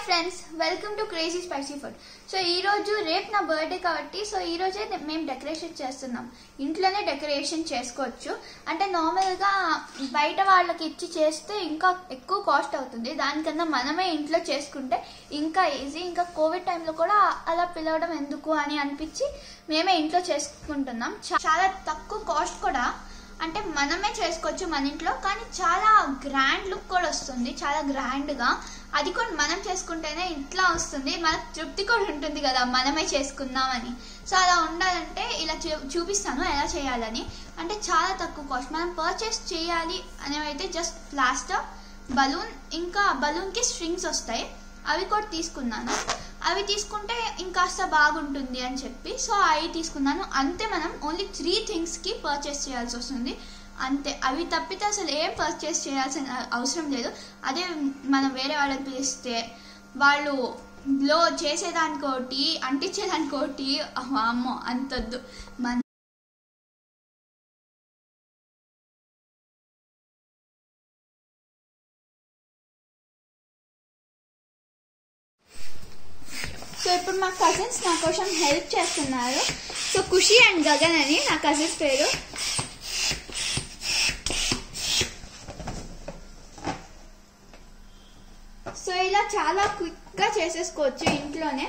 friends welcome to crazy spicy food so ఈ రోజు రేపు నా బర్త్డే కాబట్టి సో ఈ రోజే మేము డెకరేషన్ చేస్తున్నాం ఇంట్లోనే డెకరేషన్ చేసుకోవచ్చు అంటే నార్మల్గా బయట వాళ్ళకి ఇచ్చి చేస్తే ఇంకా ఎక్కువ కాస్ట్ అవుతుంది దానికన్నా మనమే ఇంట్లో చేసుకుంటే ఇంకా ఈజీ ఇంకా కోవిడ్ టైంలో కూడా అలా పిలవడం ఎందుకు అని అనిపించి మేమే ఇంట్లో చేసుకుంటున్నాం చా- చాలా తక్కువ కాస్ట్ కూడా అంటే మనమే చేసుకోవచ్చు మన ఇంట్లో కానీ చాలా గ్రాండ్ లుక్ కూడా వస్తుంది చాలా గ్రాండ్గా అది కూడా మనం చేసుకుంటేనే ఇట్లా వస్తుంది మనకు తృప్తి కూడా ఉంటుంది కదా మనమే చేసుకుందామని సో అలా ఉండాలంటే ఇలా చూ- చూపిస్తాను ఎలా చేయాలని అంటే చాలా తక్కువ కాస్ట్ మనం పర్చేస్ చేయాలి అనేవైతే జస్ట్ ప్లాస్టర్ బలూన్ ఇంకా బలూన్కి స్ట్రింగ్స్ వస్తాయి అవి కూడా తీసుకున్నాను అవి తీసుకుంటే ఇంకాస్త బాగుంటుంది అని చెప్పి సో అవి తీసుకున్నాను అంతే మనం ఓన్లీ త్రీ థింగ్స్కి పర్చేస్ చేయాల్సి వస్తుంది అంతే అవి తప్పితే అసలు ఏం పర్చేస్ చేయాల్సిన అవసరం లేదు అదే మనం వేరే వాళ్ళని పిలిస్తే వాళ్ళు లో చేసేదానికోటి అంటించేదానికోటి అమ్మో అంతొద్దు మన సో ఇప్పుడు మా కజిన్స్ నా కోసం హెల్ప్ చేస్తున్నారు సో ఖుషి అండ్ గగన్ అని నా కజిన్స్ పేరు సో ఇలా చాలా క్విక్గా చేసేసుకోవచ్చు ఇంట్లోనే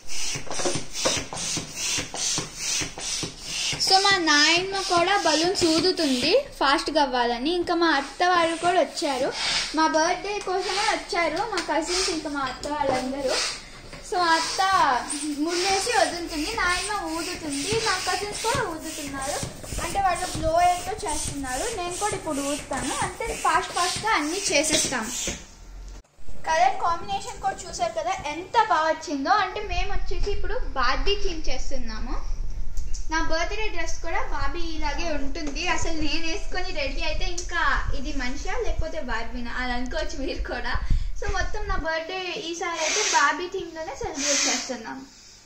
సో మా నాయనమ్మ కూడా బలూన్స్ ఊదుతుంది ఫాస్ట్గా అవ్వాలని ఇంకా మా అత్త వాళ్ళు కూడా వచ్చారు మా బర్త్డే కోసమే వచ్చారు మా కజిన్స్ ఇంకా మా అత్త వాళ్ళందరూ సో అత్త ముళ్ళేసి వదులుతుంది నాయనమ్మ ఊదుతుంది మా కజిన్స్ కూడా ఊదుతున్నారు అంటే వాళ్ళు బ్లో ఏంటో చేస్తున్నారు నేను కూడా ఇప్పుడు ఊదుతాను అంటే ఫాస్ట్ ఫాస్ట్గా అన్నీ చేసేస్తాం కలర్ కాంబినేషన్ కూడా చూసారు కదా ఎంత బాగా వచ్చిందో అంటే మేము వచ్చేసి ఇప్పుడు బార్బీ థీమ్ చేస్తున్నాము నా బర్త్డే డ్రెస్ కూడా బాబీ ఇలాగే ఉంటుంది అసలు నేను వేసుకొని రెడీ అయితే ఇంకా ఇది మనిషా లేకపోతే బార్బీనా అది అనుకోవచ్చు మీరు కూడా సో మొత్తం నా బర్త్డే ఈసారి అయితే బాబీ థీమ్లోనే సెలబ్రేట్ చేస్తున్నాం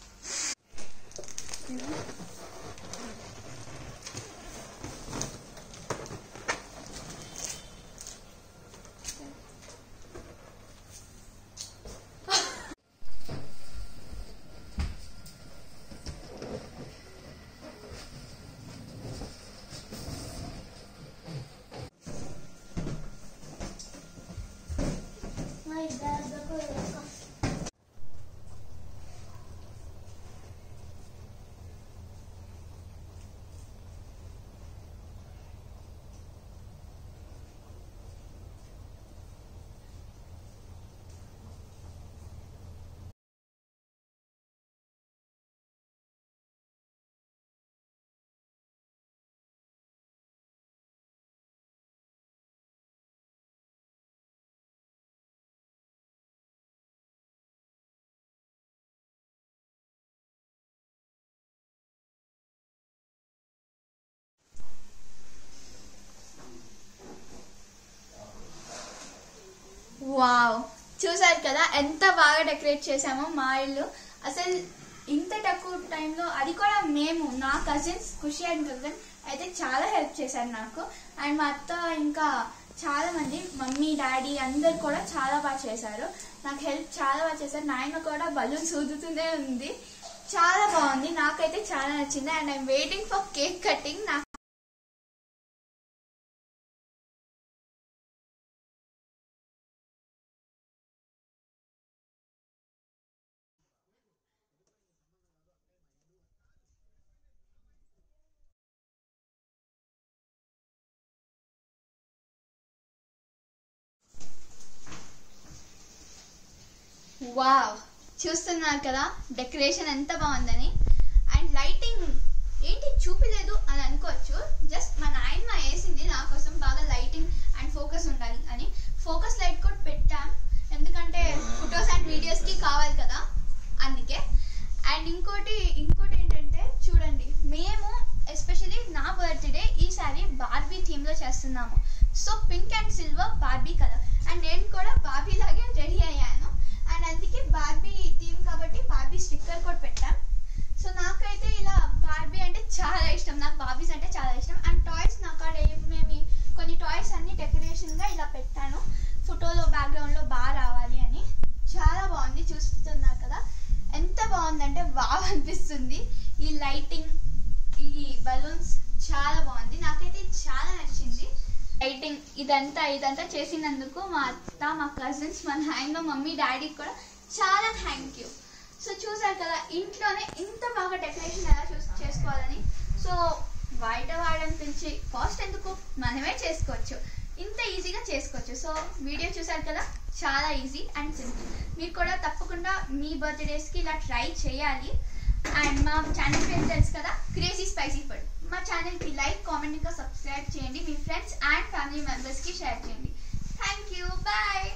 వావ్ చూసారు కదా ఎంత బాగా డెకరేట్ చేసామో మా ఇల్లు అసలు ఇంత తక్కువ టైంలో అది కూడా మేము నా కజిన్స్ ఖుషి అండ్ గగన్ అయితే చాలా హెల్ప్ చేశారు నాకు అండ్ మా అత్త ఇంకా చాలా మంది మమ్మీ డాడీ అందరు కూడా చాలా బాగా చేశారు నాకు హెల్ప్ చాలా బాగా చేశారు నాయన కూడా బలూన్స్ ఊదుతూనే ఉంది చాలా బాగుంది నాకైతే చాలా నచ్చింది and I'm waiting for cake cutting నాకు వావ్ చూస్తున్నారు కదా డెకరేషన్ ఎంత బాగుందని అండ్ లైటింగ్ ఏంటి చూపిలేదు అని అనుకోవచ్చు జస్ట్ మా నాయనమ్మ వేసింది నా కోసం బాగా లైటింగ్ అండ్ ఫోకస్ ఉండాలి అని ఫోకస్ లైట్ కూడా పెట్టాం ఎందుకంటే ఫొటోస్ అండ్ వీడియోస్కి కావాలి కదా అందుకే అండ్ ఇంకోటి ఇంకోటి ఏంటంటే చూడండి మేము ఎస్పెషలీ నా బర్త్డే ఈసారి బార్బీ థీమ్లో చేస్తున్నాము so pink and silver Barbie colour and నేను కూడా బార్బీ లాగే రెడీ అయ్యాను అండ్ అందుకే బార్బీ థీమ్ కాబట్టి బార్బీ స్టిక్కర్ కూడా పెట్టాం సో నాకైతే ఇలా బార్బీ అంటే చాలా ఇష్టం నాకు బార్బీస్ అంటే చాలా ఇష్టం అండ్ టాయ్స్ నా కాడ ఏమేమి కొన్ని టాయ్స్ అన్ని డెకరేషన్గా ఇలా పెట్టాను ఫోటోలో బ్యాక్గ్రౌండ్లో బాగా రావాలి అని చాలా బాగుంది ఏంటంటే బాగా అనిపిస్తుంది ఈ లైటింగ్ ఈ బలూన్స్ చాలా బాగుంది నాకైతే చాలా నచ్చింది లైటింగ్ ఇదంతా ఇదంతా చేసినందుకు మా అత్త మా కజిన్స్ మా నాయన మమ్మీ డాడీకి కూడా చాలా థ్యాంక్ యూ సో చూసారు కదా ఇంట్లోనే ఇంత బాగా డెకరేషన్ ఎలా చూస్ చేసుకోవాలని సో బయట వాడని పిలిచి కాస్ట్ ఎందుకు మనమే చేసుకోవచ్చు ఇంత ఈజీగా చేసుకోవచ్చు సో వీడియో చూసారు కదా చాలా ఈజీ అండ్ సింపుల్ మీరు కూడా తప్పకుండా మీ బర్త్డేస్కి ఇలా ట్రై చేయాలి అండ్ మా ఛానల్ పేరు తెలుసు కదా క్రేజీ స్పైసీ ఫుడ్ మా ఛానల్కి లైక్ కామెంట్ ఇంకా సబ్స్క్రైబ్ చేయండి మీ ఫ్రెండ్స్ అండ్ ఫ్యామిలీ మెంబర్స్కి షేర్ చేయండి థ్యాంక్ యూ బాయ్